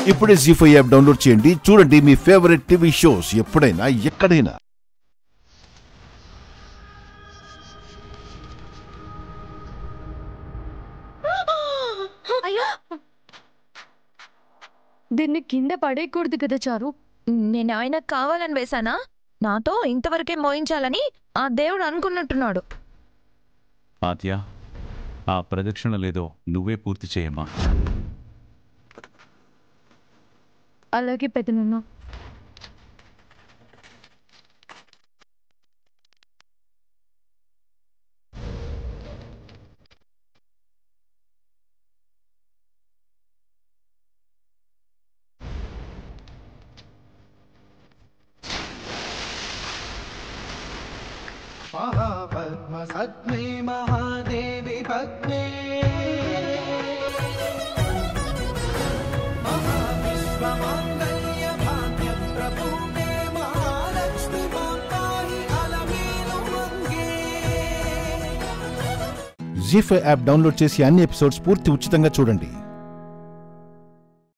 ఇప్పుడే G five app download చేయండి చూడండి మీ ఫేవరెట్ టీవీ షోస్ ఎప్పుడైనా ఎక్కడైనా అయ్యో దీన్ని కింద పడేయకూడదు కదా చారు నేను ఆయన కావాలని వేశానా నాతో ఇంతవరకే మోయించాలని ఆ దేవుడు అనుకున్నట్టున్నాడు ఆద్య ఆ ప్రదక్షిణ లేదో నువ్వే పూర్తి చేయమ్మా అలాగే పెదనన్న महापद्मसग्ने महादेवी पद्मे महाविश्वमाङ्गल्यभाग्यप्रभूते महालक्ष्मी माताहि अलमेलु मङ्गे జీ ఫైవ్ యాప్ డౌన్లోడ్ చేసి అన్ని ఎపిసోడ్స్ పూర్తి ఉచితంగా చూడండి